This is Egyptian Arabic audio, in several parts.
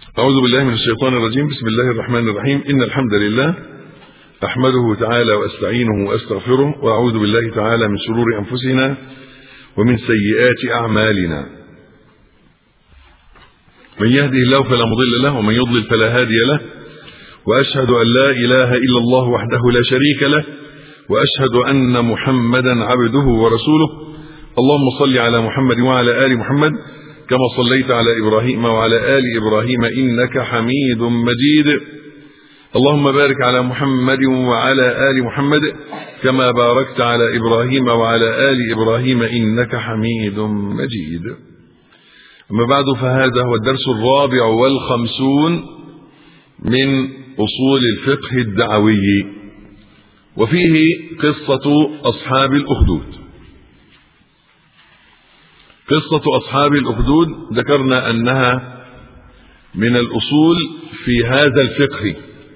أعوذ بالله من الشيطان الرجيم بسم الله الرحمن الرحيم إن الحمد لله أحمده تعالى وأستعينه وأستغفره وأعوذ بالله تعالى من شرور أنفسنا ومن سيئات أعمالنا من يهده الله فلا مضل له ومن يضلل فلا هادي له وأشهد أن لا إله إلا الله وحده لا شريك له وأشهد أن محمدا عبده ورسوله اللهم صل على محمد وعلى آل محمد كما صليت على إبراهيم وعلى آل إبراهيم إنك حميد مجيد اللهم بارك على محمد وعلى آل محمد كما باركت على إبراهيم وعلى آل إبراهيم إنك حميد مجيد أما بعد فهذا هو الدرس الرابع والخمسون من أصول الفقه الدعوي وفيه قصة أصحاب الأخدود قصة أصحاب الأخدود ذكرنا أنها من الأصول في هذا الفقه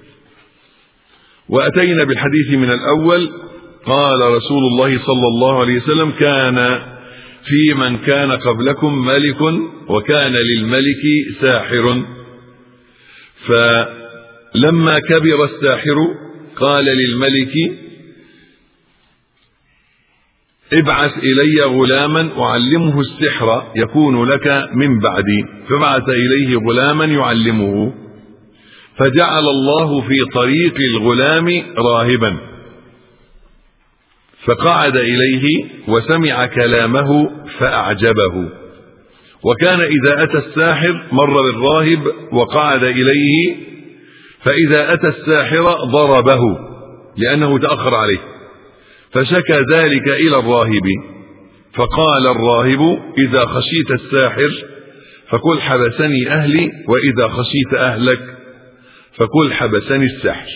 وأتينا بالحديث من الأول قال رسول الله صلى الله عليه وسلم كان في من كان قبلكم ملك وكان للملك ساحر فلما كبر الساحر قال للملك ابعث إلي غلاما أعلمه السحر يكون لك من بعدي فبعث إليه غلاما يعلمه فجعل الله في طريق الغلام راهبا فقعد إليه وسمع كلامه فأعجبه وكان إذا أتى الساحر مر بالراهب وقعد إليه فإذا أتى الساحر ضربه لأنه تأخر عليه فشكى ذلك إلى الراهب فقال الراهب إذا خشيت الساحر فقل حبسني أهلي وإذا خشيت أهلك فقل حبسني الساحر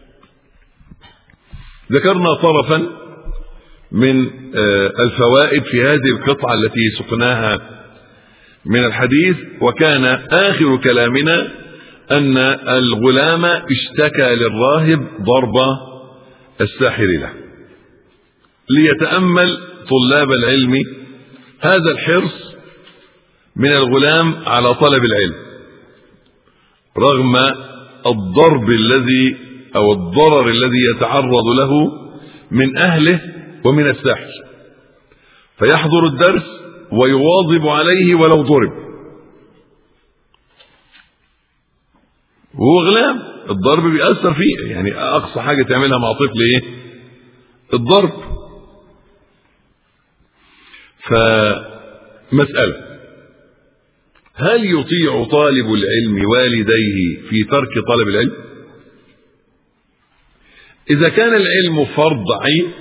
ذكرنا طرفا من الفوائد في هذه القطعة التي سقناها من الحديث وكان آخر كلامنا أن الغلام اشتكى للراهب ضرب الساحر له ليتأمل طلاب العلم هذا الحرص من الغلام على طلب العلم رغم الضرب الذي أو الضرر الذي يتعرض له من أهله ومن الساحر فيحضر الدرس ويواظب عليه ولو ضرب وهو غلام الضرب بيأثر فيه يعني أقصى حاجة تعملها مع طفل إيه الضرب فمسألة هل يطيع طالب العلم والديه في ترك طلب العلم إذا كان العلم فرض عين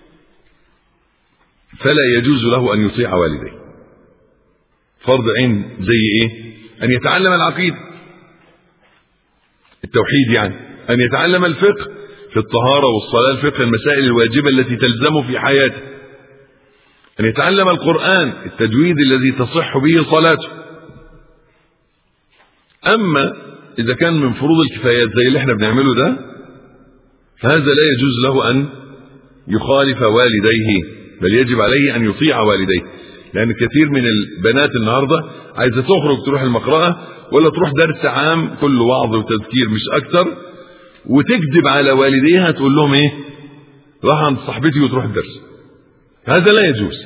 فلا يجوز له أن يطيع والديه فرض عين زي إيه أن يتعلم العقيدة التوحيد يعني أن يتعلم الفقه في الطهارة والصلاة الفقه المسائل الواجبة التي تلزمه في حياته أن يتعلم القرآن التجويد الذي تصح به صلاته أما إذا كان من فروض الكفايات زي اللي احنا بنعمله ده فهذا لا يجوز له أن يخالف والديه بل يجب عليه أن يطيع والديه لأن كثير من البنات النهاردة عايزة تخرج تروح المقرأة ولا تروح درس عام كله وعظ وتذكير مش أكتر وتكذب على والديها تقول لهم إيه راح عند صاحبتي وتروح الدرس هذا لا يجوز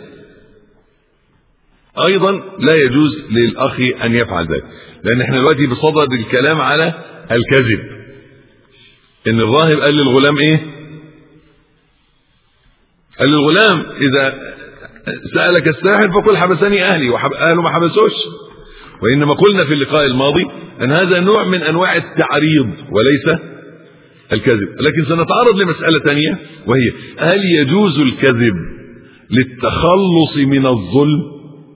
ايضا لا يجوز للاخ ان يفعل ذلك لان احنا دلوقتي بصدد الكلام على الكذب ان الراهب قال للغلام ايه قال للغلام اذا سالك الساحر فقل حبسني اهلي واهله ما حبسوش وانما قلنا في اللقاء الماضي ان هذا نوع من انواع التعريض وليس الكذب لكن سنتعرض لمساله ثانيه وهي هل يجوز الكذب للتخلص من الظلم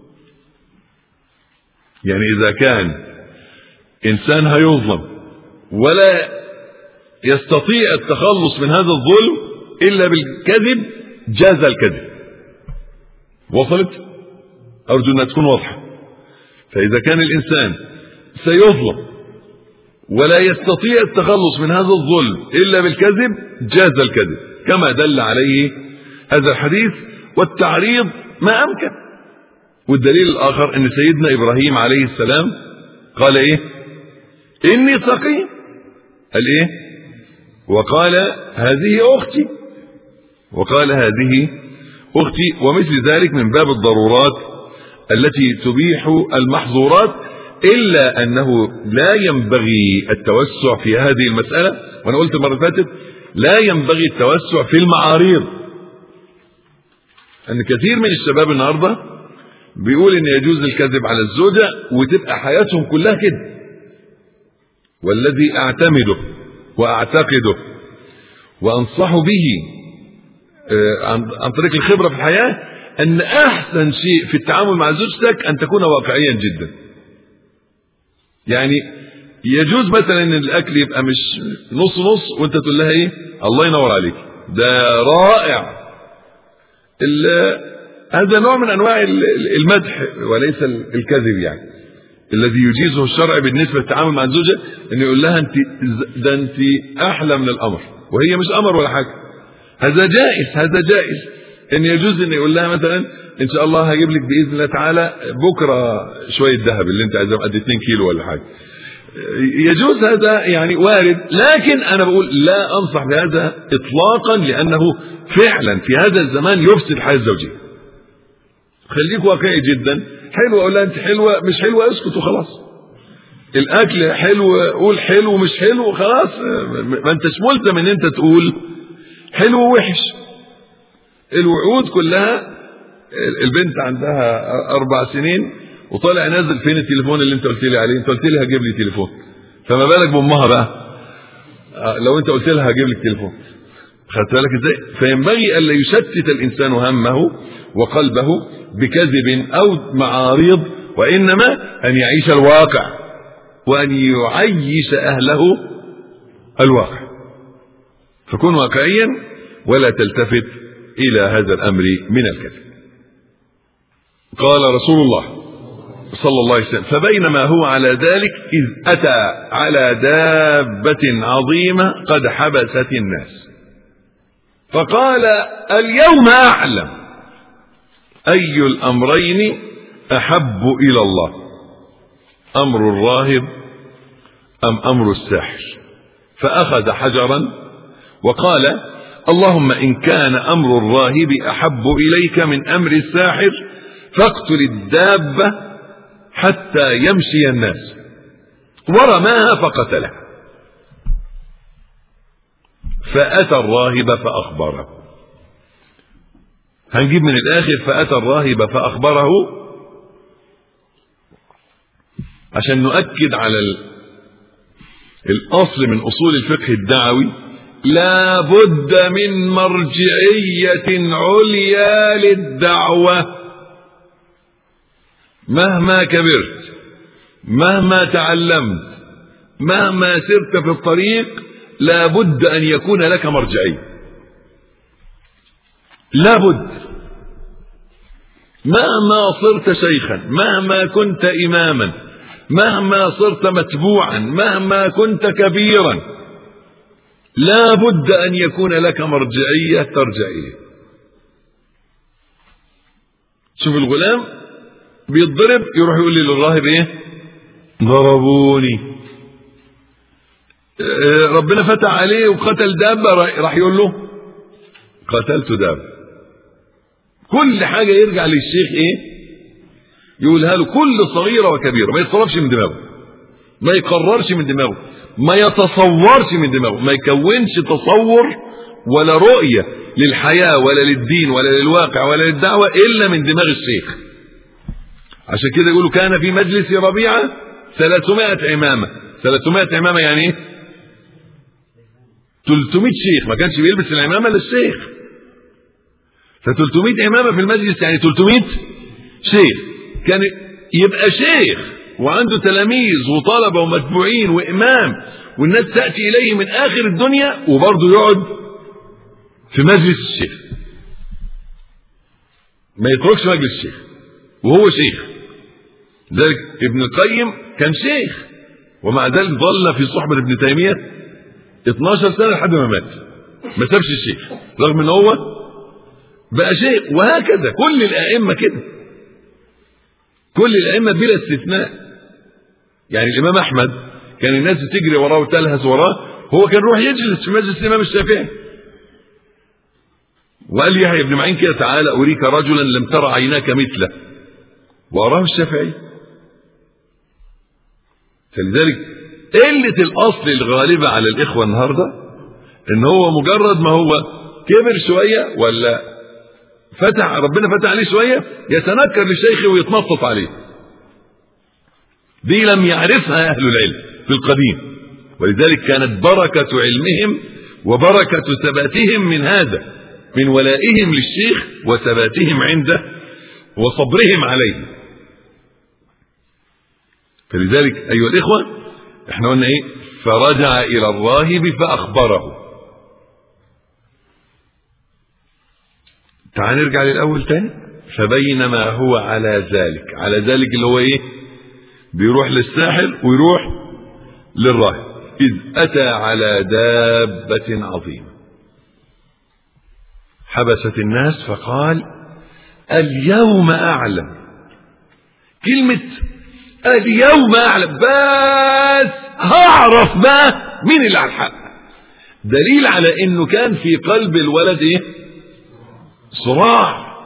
يعني إذا كان إنسان هيظلم ولا يستطيع التخلص من هذا الظلم إلا بالكذب جاز الكذب وصلت أرجو أنها تكون واضحة فإذا كان الإنسان سيظلم ولا يستطيع التخلص من هذا الظلم إلا بالكذب جاز الكذب كما دل عليه هذا الحديث والتعريض ما أمكن والدليل الآخر أن سيدنا إبراهيم عليه السلام قال إيه إني سقيم قال إيه وقال هذه أختي وقال هذه أختي ومثل ذلك من باب الضرورات التي تبيح المحظورات إلا أنه لا ينبغي التوسع في هذه المسألة وأنا قلت المرة اللي فاتت لا ينبغي التوسع في المعاريض أن كثير من الشباب النهاردة بيقول إن يجوز الكذب على الزوجة وتبقى حياتهم كلها كده والذي أعتمده وأعتقده وأنصح به عن طريق الخبرة في الحياة أن أحسن شيء في التعامل مع زوجتك أن تكون واقعيا جدا يعني يجوز مثلا ان الاكل يبقى مش نص نص وانت تقول لها ايه الله ينور عليك ده رائع هذا نوع من انواع المدح وليس الكذب يعني الذي يجيزه الشرع بالنسبه للتعامل مع الزوجه انه يقول لها انت ده انت احلى من القمر وهي مش قمر ولا حاجه هذا جائز هذا جائز ان يجوز ان يقول لها مثلا ان شاء الله هجيب لك باذن الله تعالى بكره شويه ذهب اللي انت عايزها قد 2 كيلو ولا حاجه يجوز هذا يعني وارد لكن انا بقول لا انصح بهذا اطلاقا لانه فعلا في هذا الزمان يفسد الحياه الزوجيه خليك واقعي جدا حلوه اقول لها انت حلوه مش حلوه اسكت وخلاص الاكل حلو قول حلو مش حلو خلاص ما انتش ملزم ان انت تقول حلو ووحش الوعود كلها البنت عندها اربع سنين وطالع نازل فين التليفون اللي انت قلت لي عليه انت قلت لي هجيب لي تليفون فما بالك بامها بقى لو انت قلت لها هجيب لك تليفون خدت بالك ازاي فينبغي الا يشتت الانسان همه وقلبه بكذب او معارض وانما ان يعيش الواقع وان يعيش اهله الواقع فكن واقعيا ولا تلتفت الى هذا الامر من الكذب قال رسول الله صلى الله عليه وسلم فبينما هو على ذلك إذ أتى على دابة عظيمة قد حبست الناس فقال اليوم أعلم أي الأمرين أحب إلى الله أمر الراهب أم أمر الساحر فأخذ حجرا وقال اللهم إن كان أمر الراهب أحب إليك من أمر الساحر فاقتل الدابة حتى يمشي الناس ورماها فقتلها فأتى الراهب فأخبره هنجيب من الآخر فأتى الراهب فأخبره عشان نؤكد على الأصل من أصول الفقه الدعوي لا بد من مرجعية عليا للدعوة مهما كبرت مهما تعلمت مهما سرت في الطريق لا بد أن يكون لك مرجعية لا بد مهما صرت شيخا مهما كنت إماما مهما صرت متبوعا مهما كنت كبيرا لا بد أن يكون لك مرجعية ترجع إليه شوف الغلام بيتضرب يروح يقول لي للراهب ايه ضربوني ربنا فتح عليه وقتل دابة راح يقول له قتلت دابة كل حاجة يرجع للشيخ ايه يقولها له كل صغيرة وكبيرة ما يتصرفش من دماغه ما يقررش من دماغه ما يتصورش من دماغه ما يكونش تصور ولا رؤية للحياة ولا للدين ولا للواقع ولا للدعوة إلا من دماغ الشيخ عشان كده يقولوا كان في مجلس ربيعة 300 عمامة 300 عمامة يعني ايه 300 شيخ ما كانش بيلبس العمامة للشيخ ف 300 عمامة في المجلس يعني 300 شيخ كان يبقى شيخ وعنده تلاميذ وطلبة ومتبوعين وإمام والناس تأتي إليه من آخر الدنيا وبرضه يقعد في مجلس الشيخ ما يتركش مجلس الشيخ وهو شيخ ذلك ابن القيم كان شيخ ومع ذلك ظل في صحبة ابن تيمية 12 سنة لحد ما مات ما سابش الشيخ رغم ان هو بقى شيخ وهكذا كل الأئمة كده كل الأئمة بلا استثناء يعني الإمام أحمد كان الناس بتجري وراه وتلهث وراه هو كان يروح يجلس في مجلس الامام الشافعي وقال لي يحيى بن معين كده تعالى اريك رجلا لم تر عيناك مثله واراه الشافعي فلذلك قله الاصل الغالبه على الاخوه النهارده ان هو مجرد ما هو كبر شويه ولا فتح ربنا فتح عليه شويه يتنكر للشيخ ويتنطط عليه دي لم يعرفها اهل العلم في القديم ولذلك كانت بركه علمهم وبركه ثباتهم من هذا من ولائهم للشيخ وثباتهم عنده وصبرهم عليه فلذلك ايها الاخوه احنا قلنا ايه فرجع الى الراهب فاخبره تعال نرجع للاول تاني فبينما هو على ذلك على ذلك اللي هو ايه بيروح للساحر ويروح للراهب اذ اتى على دابه عظيمه حبست الناس فقال اليوم اعلم كلمه اليوم اعلم بس هعرف بقى مين اللي على الحق دليل على انه كان في قلب الولد ايه صراع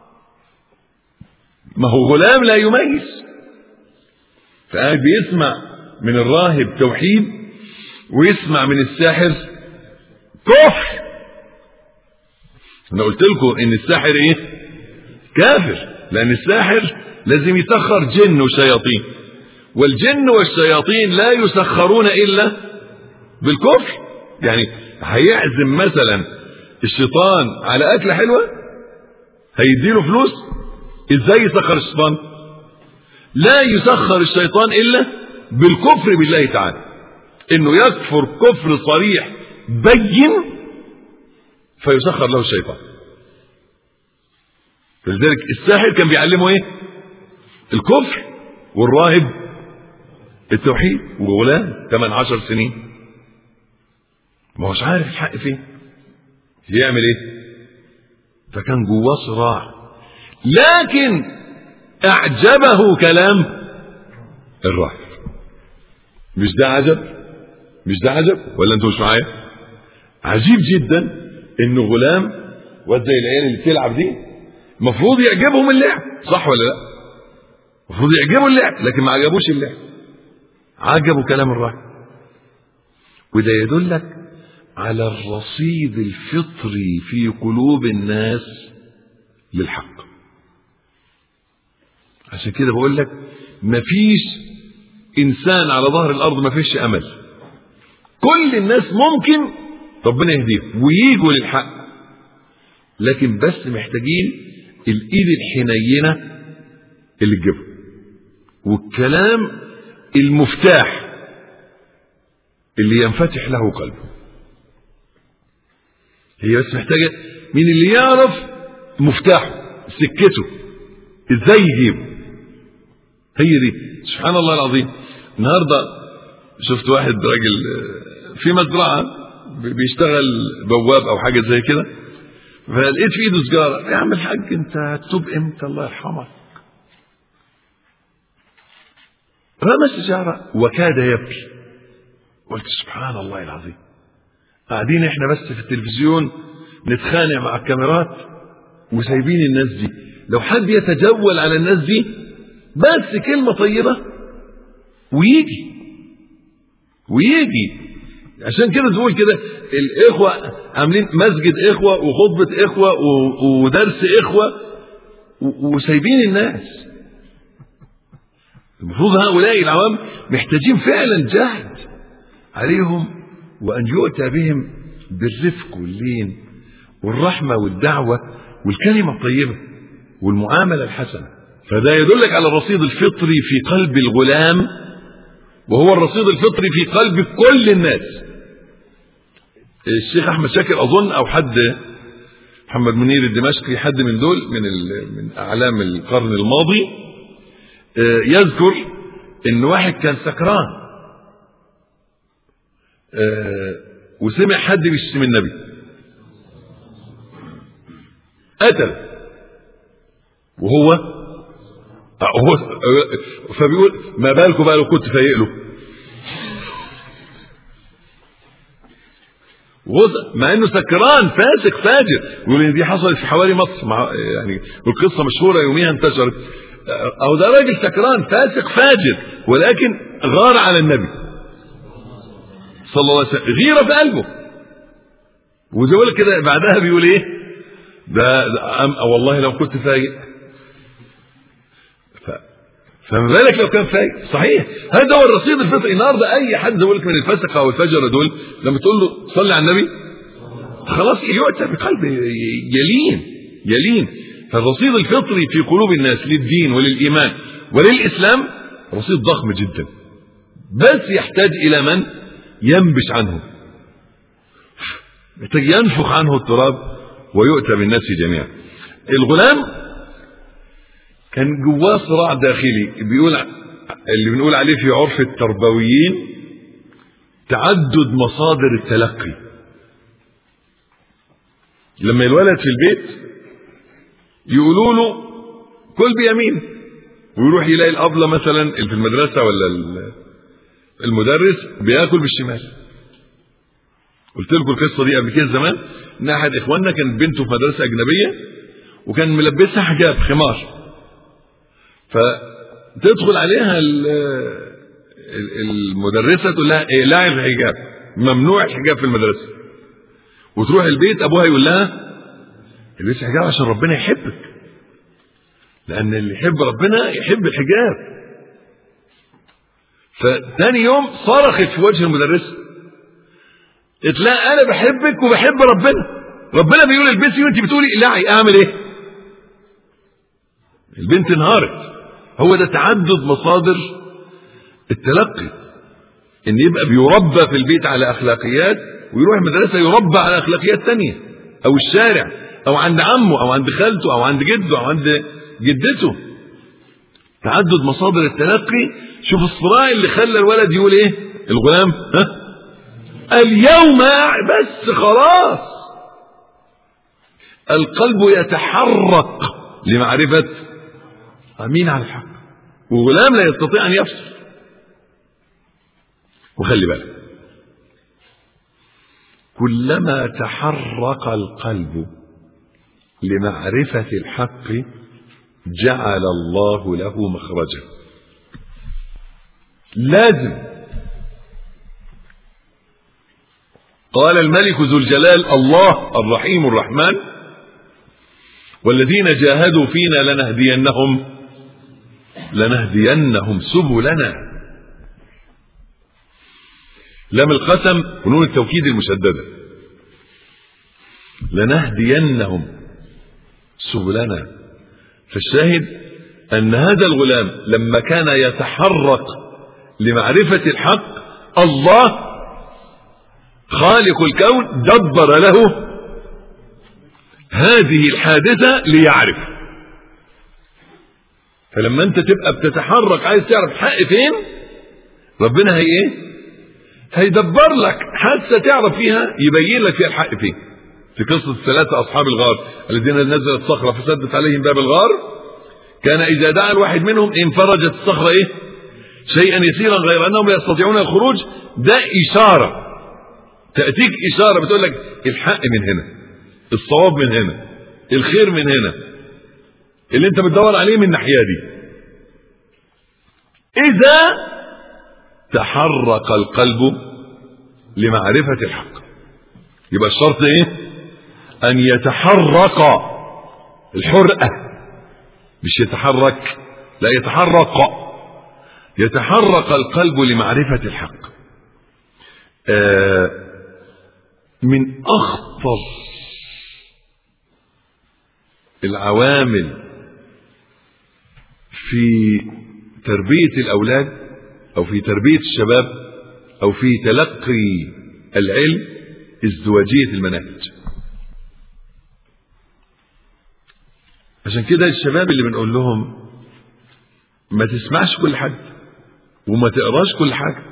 ما هو غلام لا يميز فقاعد بيسمع من الراهب توحيد ويسمع من الساحر كفر انا قلت لكم ان الساحر ايه كافر لان الساحر لازم يسخر جن وشياطين والجن والشياطين لا يسخرون الا بالكفر يعني هيعزم مثلا الشيطان على اكله حلوه هيديله فلوس ازاي يسخر الشيطان لا يسخر الشيطان الا بالكفر بالله تعالى انه يكفر كفر صريح بين فيسخر له الشيطان فلذلك الساحر كان بيعلمه ايه الكفر والراهب التوحيد وغلام 8 10 سنين ما هوش عارف الحق فين يعمل ايه فكان جواه صراع لكن اعجبه كلام الراهب مش ده عجب مش ده عجب ولا انتوا مش معايا عجيب جدا ان غلام واد زي العيال اللي بتلعب دي المفروض يعجبهم اللعب صح ولا لا المفروض يعجبوا اللعب لكن ما عجبوش اللعب عجبوا كلام الراهب وده يدلك على الرصيد الفطري في قلوب الناس للحق عشان كده بقول لك مفيش انسان على ظهر الارض ما فيش امل كل الناس ممكن ربنا يهديهم وييجوا للحق لكن بس محتاجين الايد الحنينه اللي تجيبهم والكلام المفتاح اللي ينفتح له قلبه هي بس محتاجه مين اللي يعرف مفتاحه سكته ازاي يجيبه هي دي سبحان الله العظيم النهارده شفت واحد راجل في مزرعه بيشتغل بواب او حاجه زي كده فلقيت في ايده سجاره يا عم الحاج انت هتتوب امتى الله يرحمك رمى السجاره وكاد يبكي قلت سبحان الله العظيم قاعدين احنا بس في التلفزيون نتخانق مع الكاميرات وسايبين الناس دي لو حد يتجول على الناس دي بس كلمة طيبة ويجي ويجي عشان كده تقول كده الإخوة عاملين مسجد إخوة وخطبة إخوة ودرس إخوة وسايبين الناس المفروض هؤلاء العوام محتاجين فعلا جهد عليهم وأن يؤتى بهم بالرفق واللين والرحمة والدعوة والكلمة الطيبة والمعاملة الحسنة فده يدلك على الرصيد الفطري في قلب الغلام وهو الرصيد الفطري في قلب كل الناس الشيخ احمد شاكر اظن او حد محمد منير الدمشقي حد من دول من من اعلام القرن الماضي يذكر ان واحد كان سكران وسمع حد بيشتم النبي قتل وهو هو فبيقول ما بالكم بقى لو كنت فايق له غزة مع انه سكران فاسق فاجر يقول ان دي حصلت في حوالي مصر مع يعني القصه مشهوره يوميها انتشرت او ده راجل سكران فاسق فاجر ولكن غار على النبي صلى الله عليه وسلم غيره في قلبه وزي ما كده بعدها بيقول ايه ده, ده أم والله لو كنت فايق ف... فما بالك لو كان فايق صحيح هذا هو الرصيد الفطري النهارده اي حد يقول لك من الفسقه او الفجره دول لما تقول له صلي على النبي خلاص يؤتى بقلب يلين يلين فالرصيد الفطري في قلوب الناس للدين وللايمان وللاسلام رصيد ضخم جدا بس يحتاج الى من ينبش عنه يحتاج ينفخ عنه التراب ويؤتى بالناس جميعا الغلام كان جواه صراع داخلي بيقول اللي بنقول عليه في عرف التربويين تعدد مصادر التلقي لما الولد في البيت يقولوا له كل بيمين ويروح يلاقي الأبلة مثلا اللي في المدرسة ولا المدرس بياكل بالشمال قلت لكم القصة دي قبل كده زمان ان احد اخواننا كانت بنته في مدرسة اجنبية وكان ملبسها حجاب خمار فتدخل عليها المدرسة تقول لها اقلعي الحجاب ممنوع الحجاب في المدرسة وتروح البيت ابوها يقول لها البسي حجاب عشان ربنا يحبك لان اللي يحب ربنا يحب الحجاب فتاني يوم صرخت في وجه المدرسة قلت لها انا بحبك وبحب ربنا ربنا بيقول البسي وانت بتقولي اقلعي اعمل ايه البنت انهارت هو ده تعدد مصادر التلقي ان يبقى بيربى في البيت على اخلاقيات ويروح المدرسه يربى على اخلاقيات تانية او الشارع او عند عمه او عند خالته او عند جده او عند جدته تعدد مصادر التلقي شوف الصراع اللي خلى الولد يقول ايه الغلام ها اليوم بس خلاص القلب يتحرك لمعرفة مين على الحق وغلام لا يستطيع أن يفصل وخلي بالك كلما تحرك القلب لمعرفة الحق جعل الله له مخرجا لازم قال الملك ذو الجلال الله الرحيم الرحمن والذين جاهدوا فينا لنهدينهم لنهدينهم سبلنا لام القسم ونون التوكيد المشددة لنهدينهم سبلنا فالشاهد أن هذا الغلام لما كان يتحرك لمعرفة الحق الله خالق الكون دبر له هذه الحادثة ليعرف فلما انت تبقى بتتحرك عايز تعرف حق فين ربنا هي ايه هيدبر لك حادثة تعرف فيها يبين لك فيها الحق فين في قصة الثلاثة أصحاب الغار الذين نزلت صخرة فسدت عليهم باب الغار كان إذا دعا الواحد منهم انفرجت الصخرة إيه شيئا يسيرا غير أنهم لا يستطيعون الخروج ده إشارة تأتيك إشارة بتقول لك الحق من هنا الصواب من هنا الخير من هنا اللي انت بتدور عليه من الناحية دي إذا تحرك القلب لمعرفة الحق يبقى الشرط ايه ان يتحرك الحرقة مش يتحرك لا يتحرك يتحرك القلب لمعرفة الحق آه من اخطر العوامل في تربية الاولاد او في تربية الشباب او في تلقي العلم ازدواجية المناهج عشان كده الشباب اللي بنقول لهم ما تسمعش كل حد وما تقراش كل حاجة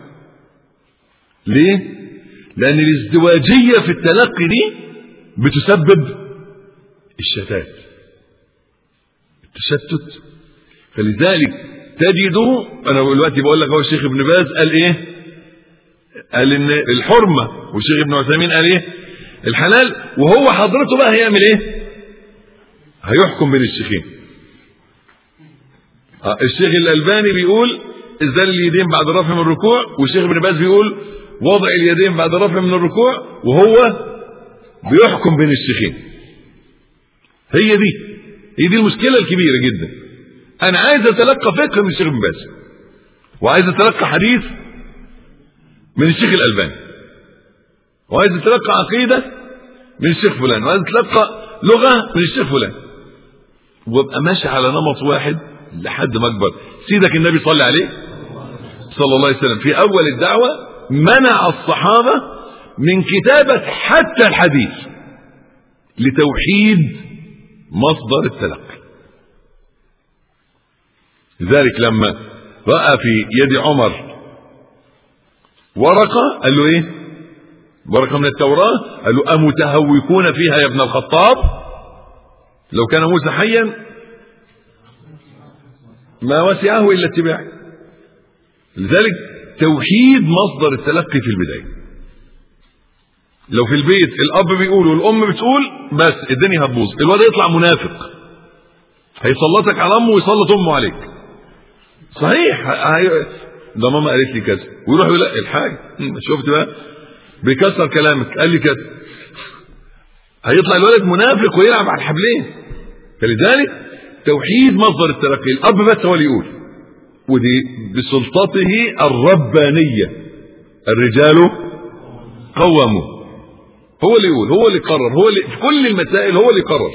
ليه لان الازدواجية في التلقي دي بتسبب الشتات التشتت فلذلك تجدوا انا دلوقتي بقول لك هو الشيخ ابن باز قال ايه قال ان الحرمه والشيخ ابن عثيمين قال ايه الحلال وهو حضرته بقى هيعمل ايه هيحكم بين الشيخين آه، الشيخ الألباني بيقول إزال اليدين بعد الرفع من الركوع والشيخ ابن باز بيقول وضع اليدين بعد الرفع من الركوع وهو بيحكم بين الشيخين هي دي هي دي المشكلة الكبيرة جدا أنا عايز أتلقى فقه من الشيخ ابن باز وعايز أتلقى حديث من الشيخ الألباني وعايز أتلقى عقيدة من الشيخ فلان وعايز أتلقى لغة من الشيخ فلان وابقى ماشي على نمط واحد لحد ما اكبر سيدك النبي صلى عليه صلى الله عليه وسلم في اول الدعوه منع الصحابه من كتابه حتى الحديث لتوحيد مصدر التلقي لذلك لما راى في يد عمر ورقه قال له ايه ورقه من التوراه قال له امتهوكون فيها يا ابن الخطاب لو كان موسى حيا ما وسعه الا اتباعه لذلك توحيد مصدر التلقي في البدايه لو في البيت الاب بيقول والام بتقول بس الدنيا هتبوظ الواد يطلع منافق هيسلطك على امه ويسلط امه عليك صحيح هي... ده ماما قالت لي كذا ويروح يقول لا الحاجه شفت بقى بيكسر كلامك قال لي كذا هيطلع الولد منافق ويلعب على الحبلين فلذلك توحيد مصدر التلقي الاب بس هو اللي يقول ودي بسلطته الربانيه الرجال قوموا هو اللي يقول هو اللي يقرر هو اللي في كل المسائل هو اللي يقرر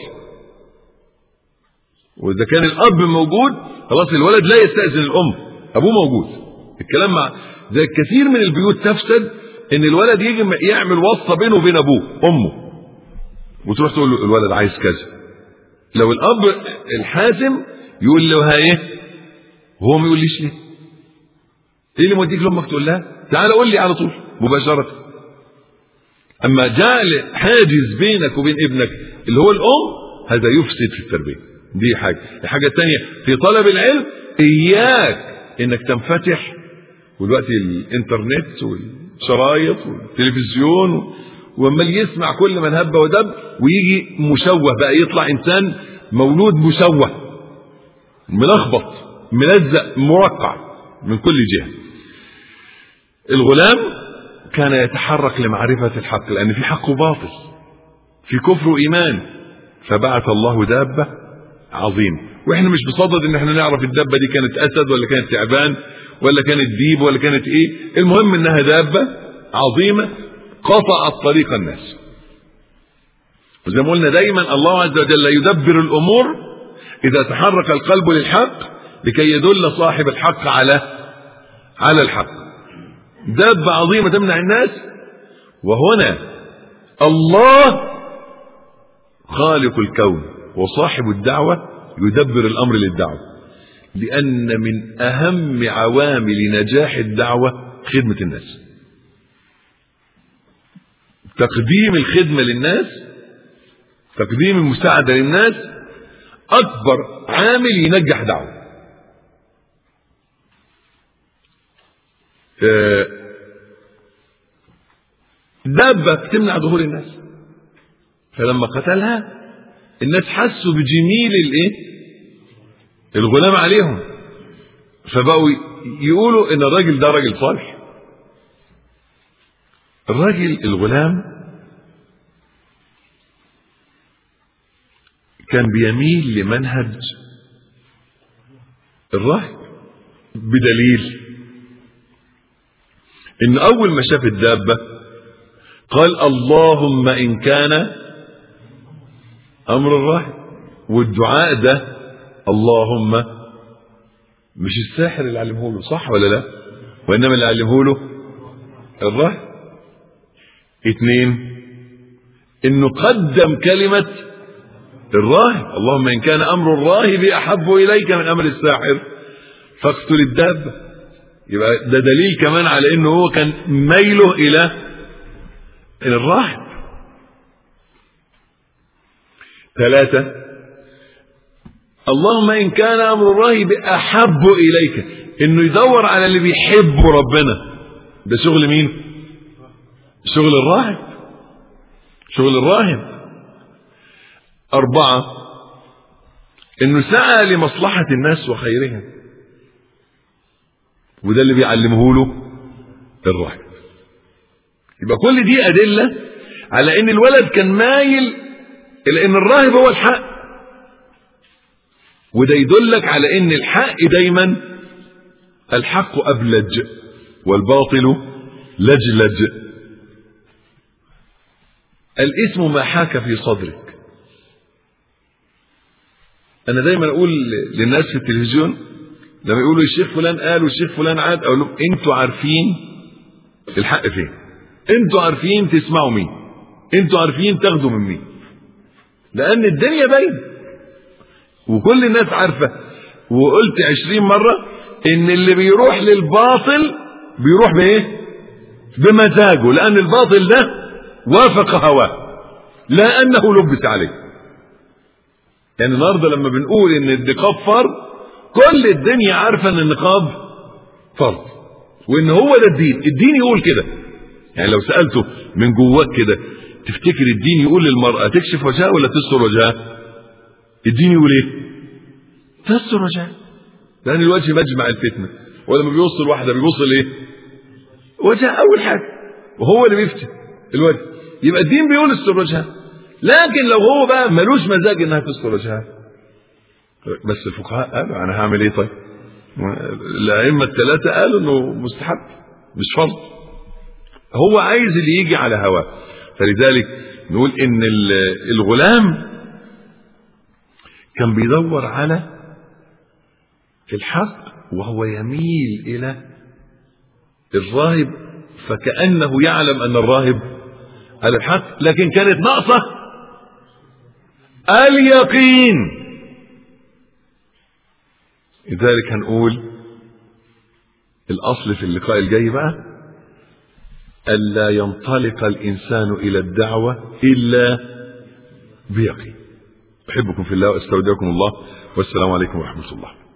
واذا كان الاب موجود خلاص الولد لا يستاذن الام ابوه موجود الكلام مع زي كثير من البيوت تفسد ان الولد يجي يعمل وصفه بينه وبين ابوه امه وتروح تقول له الولد عايز كذا لو الاب الحازم يقول له ها ايه وهو ما يقوليش ليه ايه اللي موديك لامك تقول لها تعالى قول لي على طول مباشره اما جعل حاجز بينك وبين ابنك اللي هو الام هذا يفسد في التربيه دي حاجه الحاجه الثانيه في طلب العلم اياك انك تنفتح ودلوقتي الانترنت والشرايط والتلفزيون وامال يسمع كل من هب ودب ويجي مشوه بقى يطلع انسان مولود مشوه ملخبط ملزق مرقع من كل جهه الغلام كان يتحرك لمعرفه الحق لان في حق وباطل في كفر وايمان فبعث الله دابه عظيمه واحنا مش بصدد ان احنا نعرف الدابه دي كانت اسد ولا كانت تعبان ولا كانت ديب ولا كانت ايه المهم انها دابه عظيمه قطعت طريق الناس وزي ما قلنا دايما الله عز وجل يدبر الامور اذا تحرك القلب للحق لكي يدل صاحب الحق على على الحق دابة عظيمة تمنع الناس وهنا الله خالق الكون وصاحب الدعوة يدبر الأمر للدعوة لأن من أهم عوامل نجاح الدعوة خدمة الناس تقديم الخدمة للناس تقديم المساعدة للناس أكبر عامل ينجح دعوة دابة بتمنع ظهور الناس فلما قتلها الناس حسوا بجميل الايه الغلام عليهم فبقوا يقولوا ان الراجل ده راجل صالح الراجل الغلام كان بيميل لمنهج الراهب بدليل ان اول ما شاف الدابه قال اللهم ان كان امر الراهب والدعاء ده اللهم مش الساحر اللي علمه له صح ولا لا وانما اللي علمه له الراهب اثنين انه قدم كلمة الراهب اللهم ان كان امر الراهب احب اليك من امر الساحر فاقتل الدابة يبقى ده دليل كمان على انه هو كان ميله الى الراهب ثلاثة اللهم ان كان امر الراهب احب اليك انه يدور على اللي بيحبوا ربنا ده شغل مين شغل الراهب شغل الراهب أربعة إنه سعى لمصلحة الناس وخيرهم وده اللي بيعلمه له الراهب يبقى كل دي أدلة على إن الولد كان مايل إلى إن الراهب هو الحق وده يدلك على إن الحق دايما الحق أبلج والباطل لجلج الاسم ما حاك في صدرك انا دايما اقول للناس في التلفزيون لما يقولوا الشيخ فلان قال والشيخ فلان عاد اقول لهم انتوا عارفين الحق فين انتوا عارفين تسمعوا مين انتوا عارفين تاخدوا من مين لان الدنيا باينه وكل الناس عارفه وقلت عشرين مره ان اللي بيروح للباطل بيروح بايه بمزاجه لان الباطل ده وافق هواه لا انه لبس عليه يعني النهارده لما بنقول ان النقاب فرض كل الدنيا عارفه ان النقاب فرض وان هو ده الدين الدين يقول كده يعني لو سالته من جواك كده تفتكر الدين يقول للمراه تكشف وجهها ولا تستر وجهها الدين يقول ايه تستر وجهها لان الوجه مجمع الفتنه ولما بيبص الواحده بيبص لايه وجهها اول حاجه وهو اللي بيفتن الوجه يبقى الدين بيقول استر وجهها لكن لو هو بقى ملوش مزاج انها تستر وجهها بس الفقهاء قالوا انا هعمل ايه طيب الائمه الثلاثه قالوا انه مستحب مش فرض هو عايز اللي يجي على هواه فلذلك نقول ان الغلام كان بيدور على الحق وهو يميل الى الراهب فكانه يعلم ان الراهب على الحق لكن كانت ناقصه اليقين لذلك هنقول الاصل في اللقاء الجاي بقى الا ينطلق الانسان الى الدعوه الا بيقين احبكم في الله واستودعكم الله والسلام عليكم ورحمه الله